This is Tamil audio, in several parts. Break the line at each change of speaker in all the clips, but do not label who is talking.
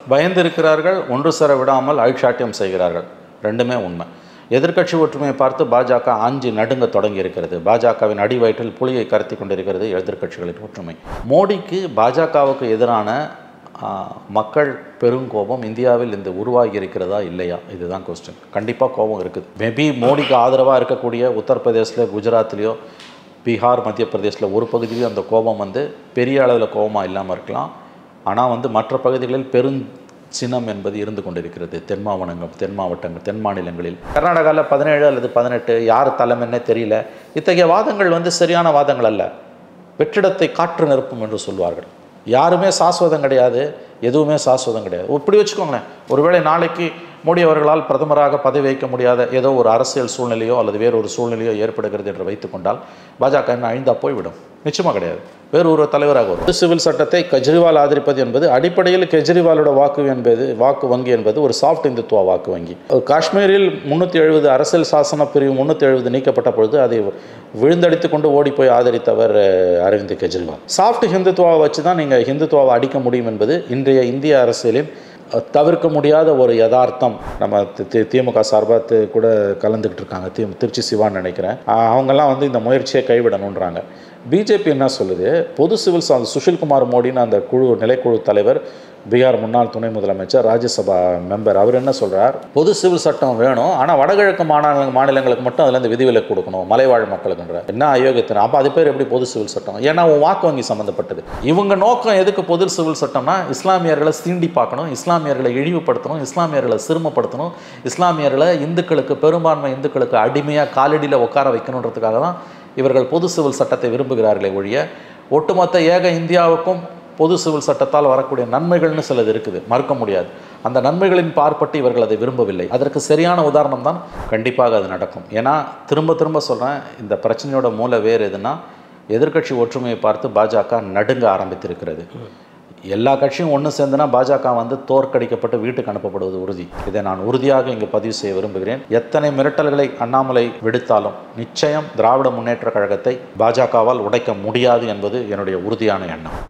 பயந்து இருக்கிறார்கள் ஒன்று சேர விடாமல் அழிச்சாட்டியம் செய்கிறார்கள் ரெண்டுமே உண்மை எதிர்க்கட்சி ஒற்றுமையை பார்த்து பாஜக ஆஞ்சி நடுங்க தொடங்கி இருக்கிறது பாஜகவின் அடி வயிற்றில் புலியை கருத்தி கொண்டிருக்கிறது எதிர்க்கட்சிகளின் ஒற்றுமை மோடிக்கு பாஜகவுக்கு எதிரான ஆ, மக்கள் பெருங்கோபம் இந்தியாவில் இந்த உருவாகி இருக்கிறதா இல்லையா இதுதான் கொஸ்டின் கண்டிப்பாக கோபம் இருக்குது மேபி மோடிக்கு ஆதரவாக இருக்கக்கூடிய உத்தரப்பிரதேசில் குஜராத்லேயோ பீகார் மத்திய பிரதேசில் ஒரு பகுதியிலையும் அந்த கோபம் வந்து பெரிய அளவில் கோபமாக இல்லாமல் இருக்கலாம் ஆனால் வந்து மற்ற பகுதிகளில் பெரும் சின்னம் என்பது இருந்து கொண்டிருக்கிறது தென் மாவட்டங்கள் தென் மாவட்டங்கள் தென் மாநிலங்களில் கர்நாடகாவில் பதினேழு அல்லது பதினெட்டு யார் தலைமைன்னே தெரியல இத்தகைய வாதங்கள் வந்து சரியான வாதங்கள் அல்ல வெற்றிடத்தை காற்று நிரப்பும் என்று சொல்வார்கள் யாருமே சாஸ்வதம் கிடையாது எதுவுமே சாஸ்வதம் கிடையாது இப்படி வச்சுக்கோங்களேன் ஒருவேளை நாளைக்கு மோடி அவர்களால் பிரதமராக பதவி வைக்க முடியாத ஏதோ ஒரு அரசியல் சூழ்நிலையோ அல்லது வேறு ஒரு சூழ்நிலையோ ஏற்படுகிறது என்று வைத்துக்கொண்டால் பாஜக என்ன அழிந்தா போய்விடும் நிச்சயமாக கிடையாது வேறு ஒரு தலைவராக வரும் சிவில் சட்டத்தை கெஜ்ரிவால் ஆதரிப்பது என்பது அடிப்படையில் கெஜ்ரிவாலோட வாக்கு என்பது வாக்கு வங்கி என்பது ஒரு சாஃப்ட் இந்துத்துவ வாக்கு வங்கி காஷ்மீரில் முந்நூற்றி எழுபது அரசியல் சாசன பிரிவு முந்நூற்றி எழுபது நீக்கப்பட்ட பொழுது அதை விழுந்தடித்து கொண்டு ஓடி போய் ஆதரித்தவர் அஹ், அரவிந்த் கெஜ்ரிவால் சாஃப்ட் ஹிந்துத்துவாவை வச்சு தான் நீங்கள் ஹிந்துத்துவாவை அடிக்க முடியும் என்பது இன்றைய இந்திய அரசியலில் அஹ், தவிர்க்க முடியாத ஒரு யதார்த்தம் நம்ம தி- தி- திமுக சார்பாக தி- கூட கலந்துக்கிட்டு இருக்காங்க தி திருச்சி சிவான்னு நினைக்கிறேன் அஹ், அவங்கெல்லாம் வந்து இந்த முயற்சியை கைவிடணுன்றாங்க பிஜேபி என்ன சொல்லுது பொது சிவில் சா சுஷில்குமார் மோடின்னு அந்த குழு நிலைக்குழு தலைவர் பீகார் முன்னாள் துணை முதலமைச்சர் ராஜ்யசபா மெம்பர் அவர் என்ன சொல்றார் பொது சிவில் சட்டம் வேணும் ஆனால் வடகிழக்கு மாநில மாநிலங்களுக்கு மட்டும் அதில் இந்த விதிவிலக்கு கொடுக்கணும் மலைவாழ் மக்களுக்குன்ற என்ன அயோக்கியத்தின அப்போ அது பேர் எப்படி பொது சிவில் சட்டம் ஏன்னா உன் வாக்கு வங்கி சம்மந்தப்பட்டது இவங்க நோக்கம் எதுக்கு பொது சிவில் சட்டம்னா இஸ்லாமியர்களை சீண்டி பார்க்கணும் இஸ்லாமியர்களை இழிவுபடுத்தணும் இஸ்லாமியர்களை சிறுமப்படுத்தணும் இஸ்லாமியர்களை இந்துக்களுக்கு பெரும்பான்மை இந்துக்களுக்கு அடிமையாக காலடியில் உட்கார வைக்கணுன்றதுக்காக தான் இவர்கள் பொது சிவில் சட்டத்தை விரும்புகிறார்களே ஒழிய ஒட்டுமொத்த ஏக இந்தியாவுக்கும் பொது சிவில் சட்டத்தால் வரக்கூடிய நன்மைகள்னு சிலது இருக்குது மறுக்க முடியாது அந்த நன்மைகளின் பார்ப்பட்டு இவர்கள் அதை விரும்பவில்லை அதற்கு சரியான உதாரணம் தான் கண்டிப்பாக அது நடக்கும் ஏன்னா திரும்ப திரும்ப சொல்கிறேன் இந்த பிரச்சனையோட மூல வேறு எதுனா எதிர்க்கட்சி ஒற்றுமையை பார்த்து பாஜக நடுங்க ஆரம்பித்திருக்கிறது எல்லா கட்சியும் ஒன்று சேர்ந்துனா பாஜக வந்து தோற்கடிக்கப்பட்டு வீட்டுக்கு அனுப்பப்படுவது உறுதி இதை நான் உறுதியாக இங்கு பதிவு செய்ய விரும்புகிறேன் எத்தனை மிரட்டல்களை அண்ணாமலை விடுத்தாலும் நிச்சயம் திராவிட முன்னேற்ற கழகத்தை பாஜகவால் உடைக்க முடியாது என்பது என்னுடைய உறுதியான எண்ணம்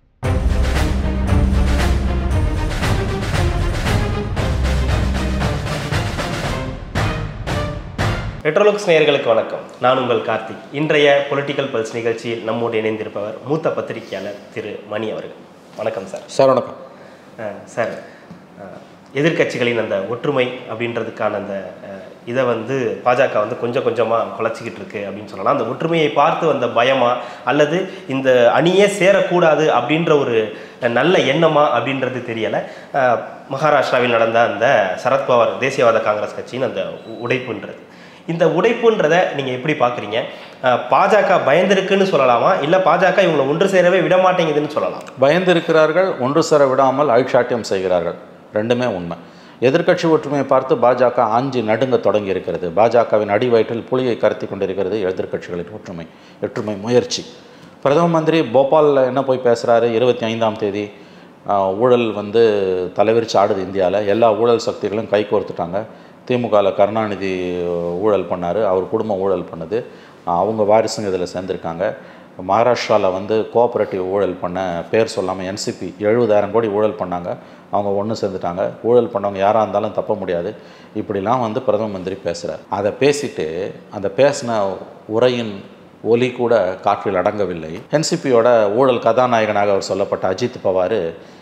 ரெட்ரோலுக்ஸ் நேயர்களுக்கு வணக்கம் நான் உங்கள் கார்த்திக் இன்றைய பொலிட்டிக்கல் பல்ஸ் நிகழ்ச்சியில் நம்மோடு இணைந்திருப்பவர் மூத்த பத்திரிகையாளர் திரு மணி அவர்கள் வணக்கம் சார்
சார் வணக்கம்
அஹ், சார் அஹ், எதிர்க்கட்சிகளின் அந்த ஒற்றுமை அப்படின்றதுக்கான அந்த அஹ், இதை வந்து பாஜக வந்து கொஞ்சம் கொஞ்சமாக குலைச்சிக்கிட்டு இருக்கு அப்படின்னு சொல்லலாம் அந்த ஒற்றுமையை பார்த்து வந்த பயமா அல்லது இந்த அணியே சேரக்கூடாது அப்படின்ற ஒரு நல்ல எண்ணமா அப்படின்றது தெரியலை அஹ், மகாராஷ்டிராவில் நடந்த அந்த சரத்பவார் தேசியவாத காங்கிரஸ் கட்சியின் அந்த உ- உடைப்புன்றது இந்த உடைப்புன்றதை நீங்கள் எப்படி பார்க்குறீங்க பாஜக பயந்திருக்குன்னு சொல்லலாமா இல்லை பாஜக இவங்களை ஒன்று சேரவே விட மாட்டேங்குதுன்னு சொல்லலாம்
பயந்து இருக்கிறார்கள் ஒன்று சேர விடாமல் அழிச்சாட்டியம் செய்கிறார்கள் ரெண்டுமே உண்மை எதிர்க்கட்சி ஒற்றுமையை பார்த்து பாஜக ஆஞ்சி நடுங்க தொடங்கி இருக்கிறது பாஜகவின் அடி வயிற்றில் புலியை கருத்தி கொண்டிருக்கிறது எதிர்க்கட்சிகளின் ஒற்றுமை ஒற்றுமை முயற்சி பிரதம மந்திரி போபாலில் என்ன போய் பேசுகிறாரு இருபத்தி ஐந்தாம் தேதி ஆஹ், ஊழல் வந்து தலைவிரிச்சு ஆடுது இந்தியாவில் எல்லா ஊழல் சக்திகளும் கை கோர்த்துட்டாங்க திமுகவில் கருணாநிதி ஊழல் பண்ணார் அவர் குடும்பம் ஊழல் பண்ணுது ஆஹ், அவங்க வாரிசுங்க இதில் சேர்ந்துருக்காங்க மகாராஷ்டிராவில் வந்து கோஆப்ரேட்டிவ் ஊழல் பண்ண பேர் சொல்லாமல் என்சிபி எழுபதாயிரம் கோடி ஊழல் பண்ணாங்க அவங்க ஒன்று சேர்ந்துட்டாங்க ஊழல் பண்ணவங்க யாராக இருந்தாலும் தப்ப முடியாது இப்படிலாம் வந்து பிரதம மந்திரி பேசுகிறார் அதை பேசிட்டு அந்த பேசின உரையின் ஒலி கூட காற்றில் அடங்கவில்லை என்சிபியோட ஊழல் கதாநாயகனாக அவர் சொல்லப்பட்ட அஜித் பவார்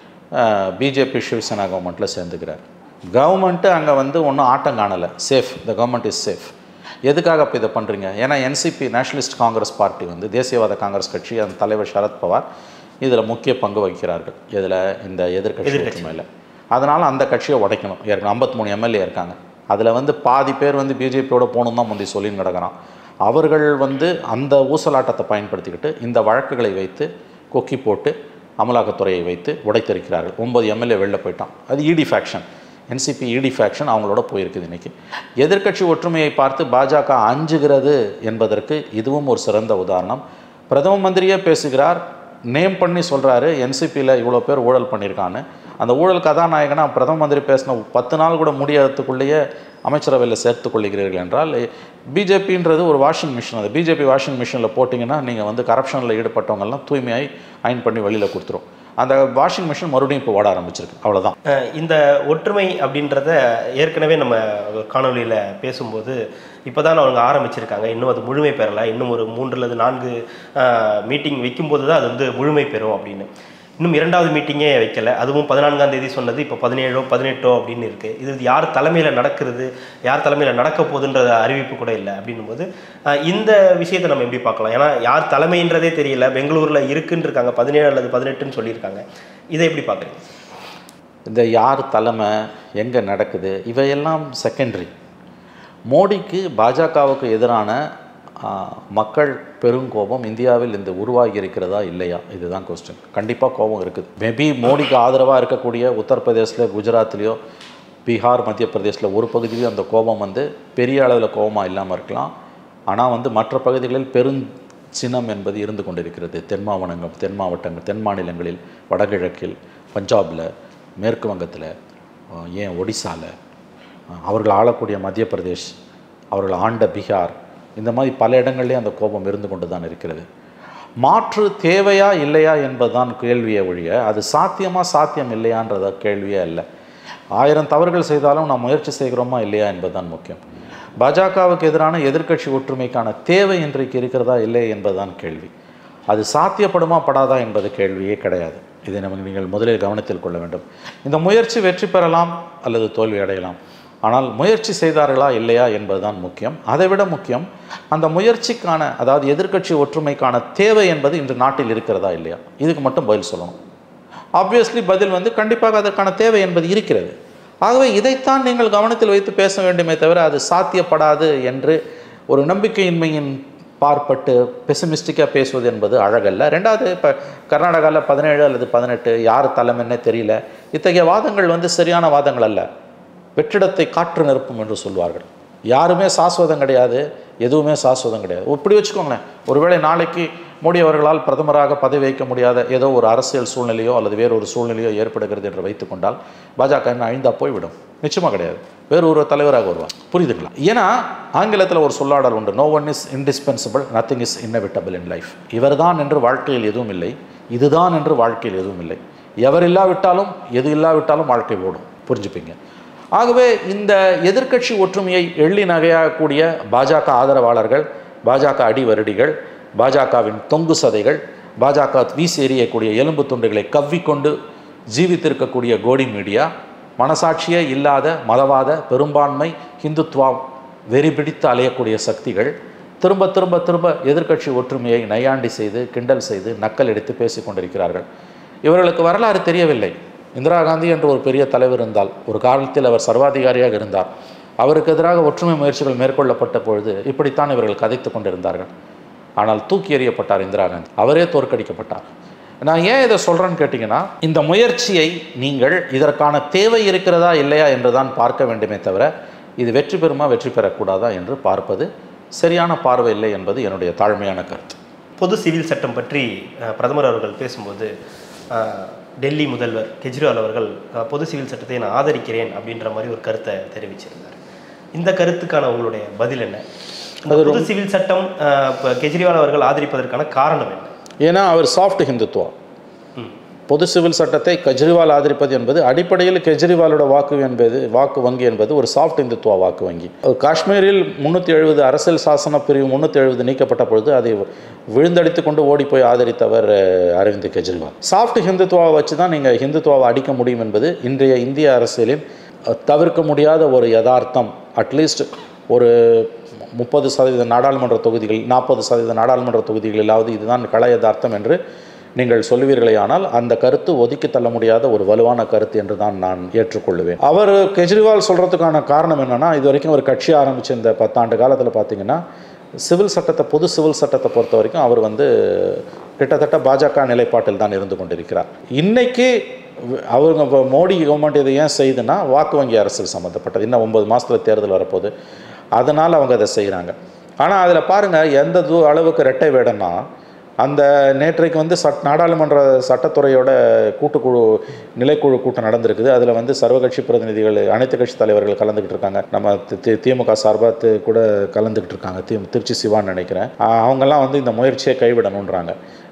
பிஜேபி சிவசேனா கவர்மெண்ட்டில் சேர்ந்துக்கிறார் கவர்மெண்ட்டு அங்கே வந்து ஒன்றும் ஆட்டம் காணலை safe the government is safe எதுக்காக இப்போ இதை பண்ணுறீங்க ஏன்னா என்சிபி நேஷனலிஸ்ட் காங்கிரஸ் பார்ட்டி வந்து தேசியவாத காங்கிரஸ் கட்சி அந்த தலைவர் சரத் பவார் இதில் முக்கிய பங்கு வகிக்கிறார்கள் இதில் இந்த எதிர்க்கட்சி ஒற்றுமையில் அதனால் அந்த கட்சியை உடைக்கணும் ஏற்கனவே ஐம்பத்தி மூணு எம்எல்ஏ இருக்காங்க அதில் வந்து பாதி பேர் வந்து பிஜேபியோட போகணும் தான் முந்தி சொல்லின்னு கிடக்கிறான் அவர்கள் வந்து அந்த ஊசலாட்டத்தை பயன்படுத்திக்கிட்டு இந்த வழக்குகளை வைத்து கொக்கி போட்டு அமலாக்கத்துறையை வைத்து உடைத்திருக்கிறார்கள் ஒன்பது எம்எல்ஏ வெளில போயிட்டான் அது இடி ஃபேக்ஷன் என்சிபி இடி ஃபேக்ஷன் அவங்களோட போயிருக்குது இன்னைக்கு எதிர்க்கட்சி ஒற்றுமையை பார்த்து பாஜக அஞ்சுகிறது என்பதற்கு இதுவும் ஒரு சிறந்த உதாரணம் பிரதம மந்திரியே பேசுகிறார் நேம் பண்ணி சொல்கிறாரு என்சிபியில் இவ்வளோ பேர் ஊழல் பண்ணியிருக்கான்னு அந்த ஊழல் கதாநாயகனா பிரதம மந்திரி பேசின பத்து நாள் கூட முடியறதுக்குள்ளேயே அமைச்சரவையில் சேர்த்து கொள்ளுகிறீர்கள் என்றால் பிஜேபின்றது ஒரு வாஷிங் மிஷின் அது பிஜேபி வாஷிங் மிஷினில் போட்டிங்கன்னா நீங்கள் வந்து கரப்ஷனில் ஈடுபட்டவங்கெல்லாம் தூய்மையாய் அயன் பண்ணி வெளியில் கொடுத்துரும் அந்த வாஷிங் மிஷின் மறுபடியும் இப்போ ஓட ஆரம்பிச்சிருக்கு அவ்வளவுதான்
அஹ் இந்த ஒற்றுமை அப்படின்றத ஏற்கனவே நம்ம காணொலியில் பேசும்போது இப்போ தான் அவங்க ஆரம்பிச்சிருக்காங்க இன்னும் அது முழுமை பெறலை இன்னும் ஒரு மூன்று அல்லது நான்கு மீட்டிங் வைக்கும்போது தான் அது வந்து முழுமை பெறும் அப்படின்னு இன்னும் இரண்டாவது மீட்டிங்கே வைக்கல அதுவும் பதினான்காம் தேதி சொன்னது இப்போ பதினேழோ பதினெட்டோ அப்படின்னு இருக்கு இது யார் தலைமையில் நடக்கிறது யார் தலைமையில் நடக்க போகுதுன்ற அறிவிப்பு கூட இல்லை அப்படின்னும் போது அஹ் இந்த விஷயத்தை நம்ம எப்படி பார்க்கலாம் ஏன்னா யார் தலைமைன்றதே தெரியல பெங்களூரில் இருக்குன்னு இருக்காங்க பதினேழு அல்லது பதினெட்டுன்னு சொல்லியிருக்காங்க இதை எப்படி பார்க்குறீங்க
இந்த யார் தலைமை எங்கே நடக்குது இவையெல்லாம் செகண்டரி மோடிக்கு பாஜகவுக்கு எதிரான ஆ, மக்கள் பெருங்கோபம் இந்தியாவில் இந்த உருவாகி இருக்கிறதா இல்லையா இதுதான் கொஸ்டின் கண்டிப்பாக கோபம் இருக்குது மேபி மோடிக்கு ஆதரவாக இருக்கக்கூடிய உத்தரப்பிரதேசில் குஜராத்லேயோ பீகார் மத்திய பிரதேசில் ஒரு பகுதியிலையும் அந்த கோபம் வந்து பெரிய அளவில் கோபமாக இல்லாமல் இருக்கலாம் ஆனால் வந்து மற்ற பகுதிகளில் பெருஞ்சினம் என்பது இருந்து கொண்டிருக்கிறது தென் மாவட்டங்கள் தென் மாவட்டங்கள் தென் மாநிலங்களில் வடகிழக்கில் பஞ்சாபில் மேற்கு வங்கத்தில் அஹ், ஏன் ஒடிசாவில் அவர்கள் ஆளக்கூடிய மத்திய பிரதேஷ் அவர்கள் ஆண்ட பீகார் இந்த மாதிரி பல இடங்கள்லேயும் அந்த கோபம் இருந்து கொண்டு தான் இருக்கிறது மாற்று தேவையா இல்லையா என்பதுதான் கேள்வியை ஒழிய அது சாத்தியமா சாத்தியம் இல்லையான்றத கேள்வியே இல்லை ஆயிரம் தவறுகள் செய்தாலும் நாம் முயற்சி செய்கிறோமா இல்லையா என்பதுதான் முக்கியம் பாஜகவுக்கு எதிரான எதிர்க்கட்சி ஒற்றுமைக்கான தேவை இன்றைக்கு இருக்கிறதா இல்லை என்பதுதான் கேள்வி அது சாத்தியப்படுமா படாதா என்பது கேள்வியே கிடையாது இதை நமக்கு நீங்கள் முதலில் கவனத்தில் கொள்ள வேண்டும் இந்த முயற்சி வெற்றி பெறலாம் அல்லது தோல்வி அடையலாம் ஆனால் முயற்சி செய்தார்களா இல்லையா என்பதுதான் முக்கியம் அதைவிட முக்கியம் அந்த முயற்சிக்கான அதாவது எதிர்க்கட்சி ஒற்றுமைக்கான தேவை என்பது இன்று நாட்டில் இருக்கிறதா இல்லையா இதுக்கு மட்டும் பதில் சொல்லணும் ஆப்வியஸ்லி பதில் வந்து கண்டிப்பாக அதற்கான தேவை என்பது இருக்கிறது ஆகவே இதைத்தான் நீங்கள் கவனத்தில் வைத்து பேச வேண்டுமே தவிர அது சாத்தியப்படாது என்று ஒரு நம்பிக்கையின்மையின் பார்ப்பட்டு பெசிமிஸ்டிக்காக பேசுவது என்பது அழகல்ல ரெண்டாவது இப்போ கர்நாடகாவில் பதினேழு அல்லது பதினெட்டு யார் தலைமைன்னே தெரியல இத்தகைய வாதங்கள் வந்து சரியான வாதங்கள் அல்ல வெற்றிடத்தை காற்று நிரப்பும் என்று சொல்வார்கள் யாருமே சாஸ்வதம் கிடையாது எதுவுமே சாஸ்வதம் கிடையாது இப்படி வச்சுக்கோங்களேன் ஒருவேளை நாளைக்கு மோடி அவர்களால் பிரதமராக பதவி வைக்க முடியாத ஏதோ ஒரு அரசியல் சூழ்நிலையோ அல்லது வேறொரு சூழ்நிலையோ ஏற்படுகிறது என்று வைத்துக்கொண்டால் பாஜக என்ன அழிந்தா போய்விடும் நிச்சயமாக கிடையாது வேறு ஒரு தலைவராக வருவார் புரியுதுங்களா ஏன்னா ஆங்கிலத்தில் ஒரு சொல்லாடல் உண்டு no one is indispensable nothing is inevitable in life இவர்தான் என்று வாழ்க்கையில் எதுவும் இல்லை இதுதான் என்று வாழ்க்கையில் எதுவும் இல்லை எவர் இல்லாவிட்டாலும் எது இல்லாவிட்டாலும் வாழ்க்கை ஓடும் புரிஞ்சுப்பீங்க ஆகவே இந்த எதிர்க்கட்சி ஒற்றுமையை எள்ளி நகையாகக்கூடிய பாஜக ஆதரவாளர்கள் பாஜக அடிவருடிகள் பாஜகவின் தொங்கு சதைகள் பாஜக வீசி எறியக்கூடிய எலும்பு துண்டுகளை கவ்விக்கொண்டு ஜீவித்திருக்கக்கூடிய கோடி மீடியா மனசாட்சியே இல்லாத மதவாத பெரும்பான்மை ஹிந்துத்வா வெறி பிடித்து அலையக்கூடிய சக்திகள் திரும்ப திரும்ப திரும்ப எதிர்க்கட்சி ஒற்றுமையை நையாண்டி செய்து கிண்டல் செய்து நக்கல் எடுத்து பேசிக் கொண்டிருக்கிறார்கள் இவர்களுக்கு வரலாறு தெரியவில்லை இந்திரா காந்தி என்ற ஒரு பெரிய தலைவர் இருந்தால் ஒரு காலத்தில் அவர் சர்வாதிகாரியாக இருந்தார் அவருக்கு எதிராக ஒற்றுமை முயற்சிகள் மேற்கொள்ளப்பட்ட பொழுது இப்படித்தான் இவர்கள் கதைத்து கொண்டிருந்தார்கள் ஆனால் தூக்கி எறியப்பட்டார் இந்திரா காந்தி அவரே தோற்கடிக்கப்பட்டார் நான் ஏன் இதை சொல்கிறேன்னு கேட்டிங்கன்னா இந்த முயற்சியை நீங்கள் இதற்கான தேவை இருக்கிறதா இல்லையா என்று தான் பார்க்க வேண்டுமே தவிர இது வெற்றி பெறுமா வெற்றி பெறக்கூடாதா என்று பார்ப்பது சரியான பார்வை இல்லை என்பது என்னுடைய தாழ்மையான கருத்து
பொது சிவில் சட்டம் பற்றி அஹ், பிரதமர் அவர்கள் பேசும்போது அஹ், டெல்லி முதல்வர் கெஜ்ரிவால் அவர்கள் அஹ், பொது சிவில் சட்டத்தை நான் ஆதரிக்கிறேன் அப்படின்ற மாதிரி ஒரு கருத்தை தெரிவிச்சிருந்தார் இந்த கருத்துக்கான உங்களுடைய பதில் என்ன இந்த பொது சிவில் சட்டம் அஹ், இப்ப கெஜ்ரிவால் அவர்கள் ஆதரிப்பதற்கான காரணம் என்ன
ஏன்னா அவர் சாஃப்ட் ஹிந்துத்துவா
ம்.
பொது சிவில் சட்டத்தை கெஜ்ரிவால் ஆதரிப்பது என்பது அடிப்படையில் கெஜ்ரிவாலோட வாக்கு என்பது வாக்கு வங்கி என்பது ஒரு சாஃப்ட் இந்துத்துவ வாக்கு வங்கி காஷ்மீரில் முந்நூற்றி எழுபது அரசியல் சாசன பிரிவு முந்நூற்றி எழுபது நீக்கப்பட்ட பொழுது அதை விழுந்தடித்து கொண்டு ஓடி போய் ஆதரித்தவர் அஹ், அரவிந்த் கெஜ்ரிவால் சாஃப்ட் ஹிந்துத்துவாவை வச்சு தான் நீங்கள் ஹிந்துத்துவாவை அடிக்க முடியும் என்பது இன்றைய இந்திய அரசியலில் அஹ், தவிர்க்க முடியாத ஒரு யதார்த்தம் அட்லீஸ்ட் ஒரு முப்பது சதவீத நாடாளுமன்ற தொகுதிகள் நாற்பது சதவீத நாடாளுமன்ற தொகுதிகளிலாவது இதுதான் கள யதார்த்தம் என்று நீங்கள் சொல்வீர்களேயானால் அந்த கருத்து ஒதுக்கி தள்ள முடியாத ஒரு வலுவான கருத்து என்று தான் நான் ஏற்றுக்கொள்ளுவேன் அவர் கெஜ்ரிவால் சொல்கிறதுக்கான காரணம் என்னென்னா இது வரைக்கும் ஒரு கட்சி ஆரம்பித்த இந்த பத்தாண்டு காலத்தில் பார்த்தீங்கன்னா சிவில் சட்டத்தை பொது சிவில் சட்டத்தை பொறுத்த வரைக்கும் அவர் வந்து கிட்டத்தட்ட பாஜக நிலைப்பாட்டில் தான் இருந்து கொண்டிருக்கிறார் இன்னைக்கு வ- அவங்க இப்போ மோடி கவர்மெண்ட் இதை ஏன் செய்யுதுன்னா வாக்கு வங்கி அரசியல் சம்மந்தப்பட்டது இன்னும் ஒன்பது மாதத்தில் தேர்தல் வரப்போகுது அதனால் அவங்க அதை செய்கிறாங்க ஆனால் அதில் பாருங்கள் எந்த தூ அளவுக்கு ரெட்டை வேடன்னா அந்த நேற்றைக்கு வந்து சட் நாடாளுமன்ற சட்டத்துறையோட கூட்டுக்குழு நிலைக்குழு கூட்டம் நடந்திருக்குது அதில் வந்து சர்வகட்சி பிரதிநிதிகள் அனைத்து கட்சி தலைவர்கள் கலந்துக்கிட்டு இருக்காங்க நம்ம தி- தி- திமுக சார்பாக கூட கலந்துக்கிட்டு இருக்காங்க தி திருச்சி சிவான்னு நினைக்கிறேன் ஆஹ் அவங்கெல்லாம் வந்து இந்த முயற்சியை கைவிடணுன்றாங்க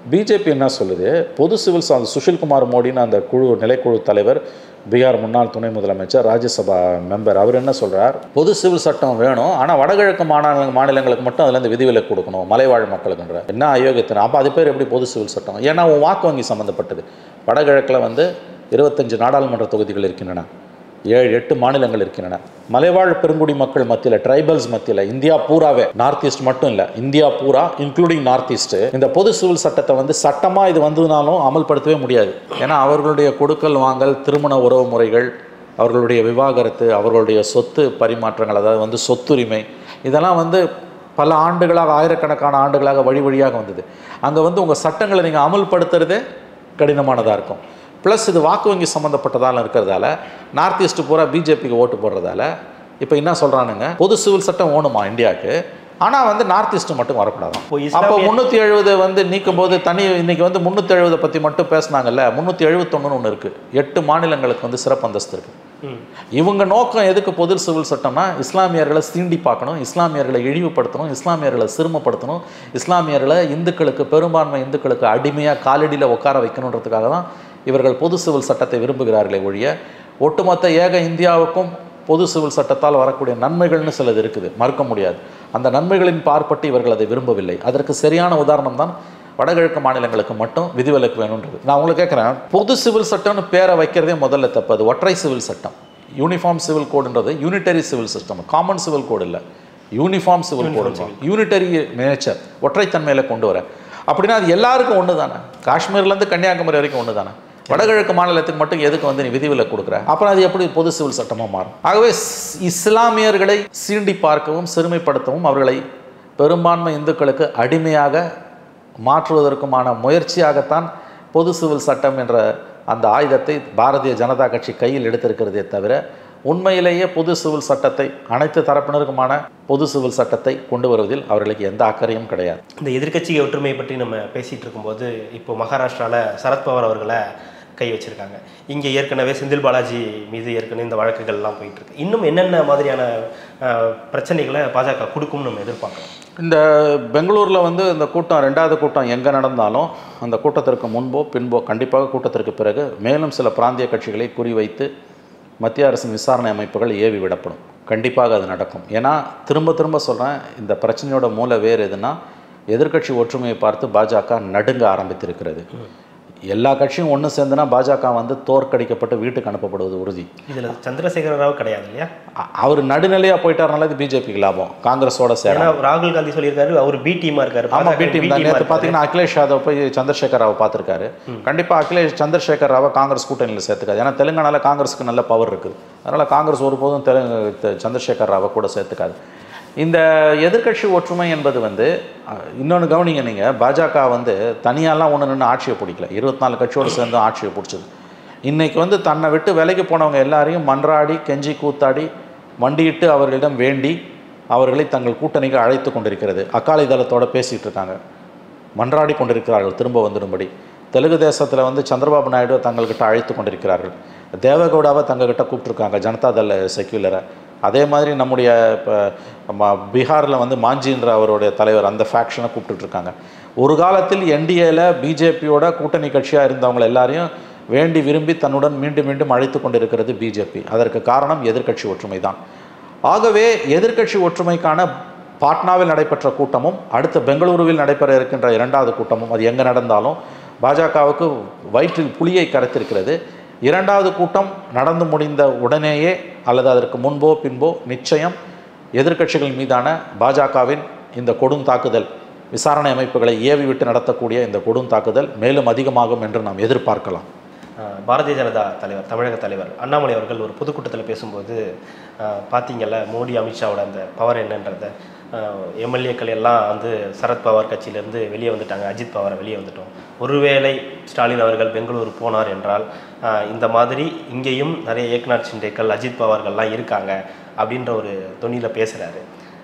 பிஜேபி என்ன சொல்லுது பொது சிவில் ச- சுஷில்குமார் மோடின்னு அந்த குழு நிலைக்குழு தலைவர் பீகார் முன்னாள் துணை முதலமைச்சர் ராஜ்யசபா மெம்பர் அவர் என்ன சொல்றார் பொது சிவில் சட்டம் வேணும் ஆனால் வடகிழக்கு மாநில மாநிலங்களுக்கு மட்டும் அதுலேருந்து விதிவிலக்கு கொடுக்கணும் மலைவாழ் மக்களுக்குன்ற என்ன அயோக்கியத்தனம் அப்போ அது பேர் எப்படி பொது சிவில் சட்டம் ஏன்னா உன் வாக்கு வங்கி சம்மந்தப்பட்டது வடகிழக்கில் வந்து இருபத்தஞ்சு நாடாளுமன்ற தொகுதிகள் இருக்கின்றன ஏழு எட்டு மாநிலங்கள் இருக்கின்றன மலைவாழ் பெருங்குடி மக்கள் மத்தியில் ட்ரைபல்ஸ் மத்தியில் இந்தியா பூராவே நார்த் ஈஸ்ட் மட்டும் இல்லை இந்தியா பூரா இன்க்ளூடிங் நார்த் ஈஸ்ட் இந்த பொது சிவில் சட்டத்தை வந்து சட்டமாக இது வந்ததுனாலும் அமல்படுத்தவே முடியாது ஏன்னா அவர்களுடைய கொடுக்கல் வாங்கல் திருமண உறவு முறைகள் அவர்களுடைய விவாகரத்து அவர்களுடைய சொத்து பரிமாற்றங்கள் அதாவது வந்து சொத்துரிமை இதெல்லாம் வந்து பல ஆண்டுகளாக ஆயிரக்கணக்கான ஆண்டுகளாக வழி வழியாக வந்தது அங்கே வந்து உங்கள் சட்டங்களை நீங்கள் அமல்படுத்துறதே கடினமானதாக இருக்கும் ப்ளஸ் இது வாக்கு வங்கி சம்மந்தப்பட்டதால இருக்கிறதால நார்த் ஈஸ்ட் பூரா பிஜேபிக்கு ஓட்டு போடுறதால இப்போ என்ன சொல்கிறானுங்க பொது சிவில் சட்டம் ஓணுமா இந்தியாவுக்கு ஆனால் வந்து நார்த் ஈஸ்ட் மட்டும் வரக்கூடாது
இப்போ
அப்போ
இஸ்லாமிய
முந்நூற்றி எழுபது வந்து நீக்கும் போது தனி இன்னைக்கு வந்து முந்நூற்றி எழுபதை பற்றி மட்டும் பேசுனாங்கல்ல முந்நூற்றி எழுபத்தொன்னு ஒன்று இருக்குது எட்டு மாநிலங்களுக்கு வந்து சிறப்பு அந்தஸ்து இருக்குது
ம்.
இவங்க நோக்கம் எதுக்கு பொது சிவில் சட்டம்னா இஸ்லாமியர்களை சீண்டி பார்க்கணும் இஸ்லாமியர்களை இழிவுபடுத்தணும் இஸ்லாமியர்களை சிறுமப்படுத்தணும் இஸ்லாமியர்களை இந்துக்களுக்கு பெரும்பான்மை இந்துக்களுக்கு அடிமையாக காலடியில் உட்கார வைக்கணுன்றதுக்காக தான் இவர்கள் பொது சிவில் சட்டத்தை விரும்புகிறார்களே ஒழிய ஒட்டுமொத்த ஏக இந்தியாவுக்கும் பொது சிவில் சட்டத்தால் வரக்கூடிய நன்மைகள்னு சிலது இருக்குது மறுக்க முடியாது அந்த நன்மைகளின் பார்ப்பட்டு இவர்கள் அதை விரும்பவில்லை அதற்கு சரியான உதாரணம் தான் வடகிழக்கு மாநிலங்களுக்கு மட்டும் விதிவிலக்கு வேணுன்றது நான் உங்களுக்கு கேட்குறேன் பொது சிவில் சட்டம்னு பேரை வைக்கிறதே முதல்ல தப்பு அது ஒற்றை சிவில் சட்டம் யூனிஃபார்ம் சிவில் கோடுன்றது unitary civil system common civil code இல்லை uniform civil code unitary nature ஒற்றைத்தன்மையில் கொண்டு வர அப்படின்னா அது எல்லாருக்கும் ஒன்று தானே காஷ்மீர்லேருந்து கன்னியாகுமரி வரைக்கும் ஒன்று தானே வடகிழக்கு மாநிலத்துக்கு மட்டும் எதுக்கு வந்து நீ விதிவிலக்கு கொடுக்குற அப்புறம் அது எப்படி பொது சிவில் சட்டமாக மாறும் ஆகவே ஸ்- இஸ்லாமியர்களை சீண்டி பார்க்கவும் சிறுமைப்படுத்தவும் அவர்களை பெரும்பான்மை இந்துக்களுக்கு அடிமையாக மாற்றுவதற்குமான முயற்சியாகத்தான் பொது சிவில் சட்டம் என்ற அந்த ஆயுதத்தை பாரதிய ஜனதா கட்சி கையில் எடுத்திருக்கிறதே தவிர உண்மையிலேயே பொது சிவில் சட்டத்தை அனைத்து தரப்பினருக்குமான பொது சிவில் சட்டத்தை கொண்டு வருவதில் அவர்களுக்கு எந்த அக்கறையும் கிடையாது
இந்த எதிர்க்கட்சி ஒற்றுமையை பற்றி நம்ம பேசிகிட்டு இருக்கும்போது இப்போ மகாராஷ்டிராவில் சரத்பவார் அவர்களை கை வச்சிருக்காங்க இங்கே ஏற்கனவே செந்தில் பாலாஜி மீது ஏற்கனவே இந்த வழக்குகள்லாம் போயிட்டு இருக்கு இன்னும் என்னென்ன மாதிரியான அஹ், பிரச்சனைகளை பாஜக கொடுக்கும்னு நம்ம எதிர்பார்க்கலாம்
இந்த பெங்களூரில் வந்து இந்த கூட்டம் ரெண்டாவது கூட்டம் எங்கே நடந்தாலும் அந்த கூட்டத்திற்கு முன்போ பின்போ கண்டிப்பாக கூட்டத்திற்கு பிறகு மேலும் சில பிராந்திய கட்சிகளை குறிவைத்து மத்திய அரசின் விசாரணை அமைப்புகள் ஏவி விடப்படும் கண்டிப்பாக அது நடக்கும் ஏன்னா திரும்ப திரும்ப சொல்கிறேன் இந்த பிரச்சனையோட மூல வேறு எதுனா எதிர்க்கட்சி ஒற்றுமையை பார்த்து பாஜக நடுங்க ஆரம்பித்திருக்கிறது எல்லா கட்சியும் ஒன்று சேர்ந்துனா பாஜக வந்து தோற்கடிக்கப்பட்டு வீட்டுக்கு அனுப்பப்படுவது உறுதி
இதில் சந்திரசேகர ராவ் கிடையாது இல்லையா
அ- அவர் நடுநிலையாக போயிட்டாருனால இது பிஜேபிக்கு லாபம் காங்கிரஸோட சேர
ஏன்னா ராகுல் காந்தி சொல்லியிருக்காரு அவர் பி டீமா இருக்காரு
ஆமா
பாஜக
பி டீம் தான் நேற்று பார்த்தீங்கன்னா அகிலேஷ் யாதவ் போய் சந்திரசேகர் ராவை பார்த்துருக்காரு கண்டிப்பாக அகிலேஷ் சந்திரசேகர் ராவை காங்கிரஸ் கூட்டணியில் சேர்த்துக்காது ஏன்னா தெலுங்கானால காங்கிரஸுக்கு நல்ல பவர் இருக்குது அதனால் காங்கிரஸ் ஒருபோதும் தெலுங்கு த- சந்திரசேகர் ராவை கூட சேர்த்துக்காது இந்த எதிர்க்கட்சி ஒற்றுமை என்பது வந்து இன்னொன்று கவனிங்க நீங்கள் பாஜக வந்து தனியாலாம் ஒன்று நின்று ஆட்சியை பிடிக்கல இருபத்தி நாலு கட்சியோடு சேர்ந்து ஆட்சியை பிடிச்சது இன்னைக்கு வந்து தன்னை விட்டு விலைக்கு போனவங்க எல்லாரையும் மன்றாடி கெஞ்சி கூத்தாடி மண்டியிட்டு அவர்களிடம் வேண்டி அவர்களை தங்கள் கூட்டணிக்கு அழைத்து கொண்டிருக்கிறது அகாலி தளத்தோட பேசிகிட்டு இருக்காங்க மன்றாடி கொண்டிருக்கிறார்கள் திரும்ப வந்துடும்படி தெலுங்கு தேசத்தில் வந்து சந்திரபாபு நாயுடு தங்கள்கிட்ட அழைத்து கொண்டிருக்கிறார்கள் தேவகவுடாவை தங்ககிட்ட கூப்பிட்ருக்காங்க ஜனதா தள செக்யூலரை அதே மாதிரி நம்முடைய இப்போ பீகாரில் வந்து மாஞ்சின்ற அவருடைய தலைவர் அந்த ஃபேக்ஷனை கூப்பிட்டுட்ருக்காங்க ஒரு காலத்தில் என்டிஏல பிஜேபியோட கூட்டணி கட்சியாக இருந்தவங்க எல்லாரையும் வேண்டி விரும்பி தன்னுடன் மீண்டும் மீண்டும் அழைத்து கொண்டிருக்கிறது பிஜேபி அதற்கு காரணம் எதிர்க்கட்சி ஒற்றுமை தான் ஆகவே எதிர்க்கட்சி ஒற்றுமைக்கான பாட்னாவில் நடைபெற்ற கூட்டமும் அடுத்த பெங்களூருவில் நடைபெற இருக்கின்ற இரண்டாவது கூட்டமும் அது எங்கே நடந்தாலும் பாஜகவுக்கு வயிற்றில் புலியை கரைத்திருக்கிறது இரண்டாவது கூட்டம் நடந்து முடிந்த உடனேயே அல்லது அதற்கு முன்போ பின்போ நிச்சயம் எதிர்க்கட்சிகள் மீதான பாஜகவின் இந்த கொடும் தாக்குதல் விசாரணை அமைப்புகளை ஏவி விட்டு நடத்தக்கூடிய இந்த கொடும் தாக்குதல் மேலும் அதிகமாகும் என்று நாம் எதிர்பார்க்கலாம்
அஹ், பாரதிய ஜனதா தலைவர் தமிழக தலைவர் அண்ணாமலை அவர்கள் ஒரு பொதுக்கூட்டத்தில் பேசும்போது அஹ், பார்த்தீங்கல்ல மோடி அமித்ஷாவோட அந்த பவர் என்னன்றத எம்எல்ஏக்கள் எல்லாம் வந்து சரத்பவார் கட்சியிலேருந்து வெளியே வந்துட்டாங்க அஜித் பவாரை வெளியே வந்துட்டோம் ஒருவேளை ஸ்டாலின் அவர்கள் பெங்களூர் போனார் என்றால் அஹ், இந்த மாதிரி இங்கேயும் நிறைய ஏக்நாத் ஷிண்டேக்கள் அஜித் பவார்கள்லாம் இருக்காங்க அப்படின்ற ஒரு தொனியில் பேசுகிறாரு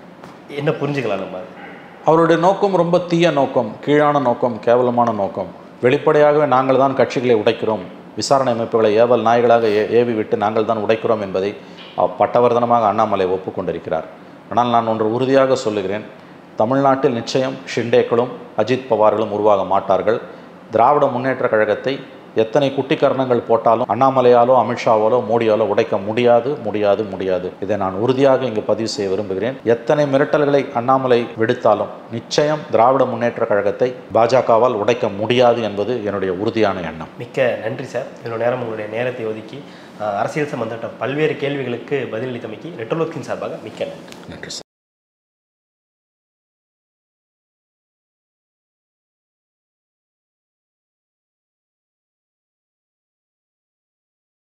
என்ன புரிஞ்சுக்கலாம் நம்ம
அவருடைய நோக்கம் ரொம்ப தீய நோக்கம் கீழான நோக்கம் கேவலமான நோக்கம் வெளிப்படையாகவே நாங்கள் தான் கட்சிகளை உடைக்கிறோம் விசாரணை அமைப்புகளை ஏவல் நாய்களாக ஏ ஏவி விட்டு நாங்கள் தான் உடைக்கிறோம் என்பதை அஹ், பட்டவர்தனமாக அண்ணாமலை ஒப்புக்கொண்டிருக்கிறார் ஆனால் நான் ஒன்று உறுதியாக சொல்லுகிறேன் தமிழ்நாட்டில் நிச்சயம் ஷிண்டேக்களும் அஜித் பவார்களும் உருவாக மாட்டார்கள் திராவிட முன்னேற்ற கழகத்தை எத்தனை குட்டிக்கரணங்கள் போட்டாலும் அண்ணாமலையாலோ அமித்ஷாவாலோ மோடியாலோ உடைக்க முடியாது முடியாது முடியாது இதை நான் உறுதியாக இங்கு பதிவு செய்ய விரும்புகிறேன் எத்தனை மிரட்டல்களை அண்ணாமலை விடுத்தாலும் நிச்சயம் திராவிட முன்னேற்ற கழகத்தை பாஜகவால் உடைக்க முடியாது என்பது என்னுடைய உறுதியான எண்ணம்
மிக்க நன்றி சார் இவ்வளோ நேரம் உங்களுடைய நேரத்தை ஒதுக்கி அஹ், அரசியல் சம்பந்தப்பட்ட பல்வேறு கேள்விகளுக்கு பதிலளித்தமைக்கு ரெட்ரோலோக்கின் சார்பாக மிக்க நன்றி
நன்றி சார்